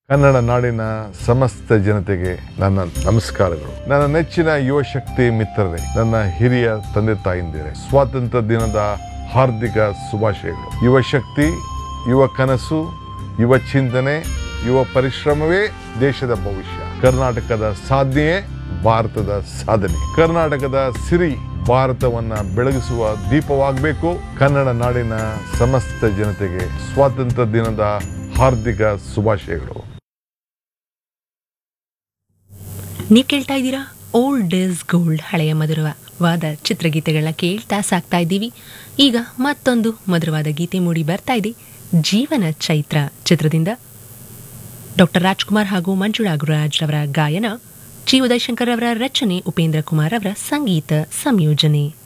ಕನ್ನಡ ನಾಡಿನ ಸಮಸ್ತ ಜನತೆಗೆ ನನ್ನ ನಮಸ್ಕಾರಗಳು ನನ್ನ ನೆಚ್ಚಿನ ಯುವ ಶಕ್ತಿ ಮಿತ್ರರೇ ನನ್ನ ಹಿರಿಯ ತಂದೆ ತಾಯಿಂದಿರೇ ಸ್ವಾತಂತ್ರ್ಯ ದಿನದ ಹಾರ್ದಿಕ ಶುಭಾಶಯಗಳು ಯುವ ಶಕ್ತಿ ಯುವ ಕನಸು ಯುವ ಚಿಂತನೆ ಯುವ ಪರಿಶ್ರಮವೇ ದೇಶದ ಭವಿಷ್ಯ ಕರ್ನಾಟಕದ ಸಾಧನೆಯೇ ಭಾರತದ ಸಾಧನೆ ಕರ್ನಾಟಕದ ಸಿರಿ ಭಾರತವನ್ನ ಬೆಳಗಿಸುವ ದೀಪವಾಗಬೇಕು ಕನ್ನಡ ನಾಡಿನ ಸಮಸ್ತ ಜನತೆಗೆ ಸ್ವಾತಂತ್ರ್ಯ ದಿನದ ಹಾರ್ದಿಕ ಶುಭಾಶಯಗಳು ನೀವು ಕೇಳ್ತಾ ಇದ್ದೀರಾ ಓಲ್ಡ್ ಇಸ್ ಗೋಲ್ಡ್ ಹಳೆಯ ಮಧುರವಾದ ಚಿತ್ರಗೀತೆಗಳನ್ನ ಕೇಳ್ತಾ ಸಾಕ್ತಾ ಇದ್ದೀವಿ ಈಗ ಮತ್ತೊಂದು ಮಧುರವಾದ ಗೀತೆ ಮೂಡಿ ಬರ್ತಾ ಇದೆ ಜೀವನ ಚೈತ್ರ ಚಿತ್ರದಿಂದ ಡಾಕ್ಟರ್ ರಾಜ್ಕುಮಾರ್ ಹಾಗೂ ಮಂಜುಳಾ ಗುರುರಾಜ್ ರವರ ಗಾಯನ ಜಿ ಉದಯಶಂಕರ್ ಅವರ ರಚನೆ ಉಪೇಂದ್ರ ಕುಮಾರ್ ಅವರ ಸಂಗೀತ ಸಂಯೋಜನೆ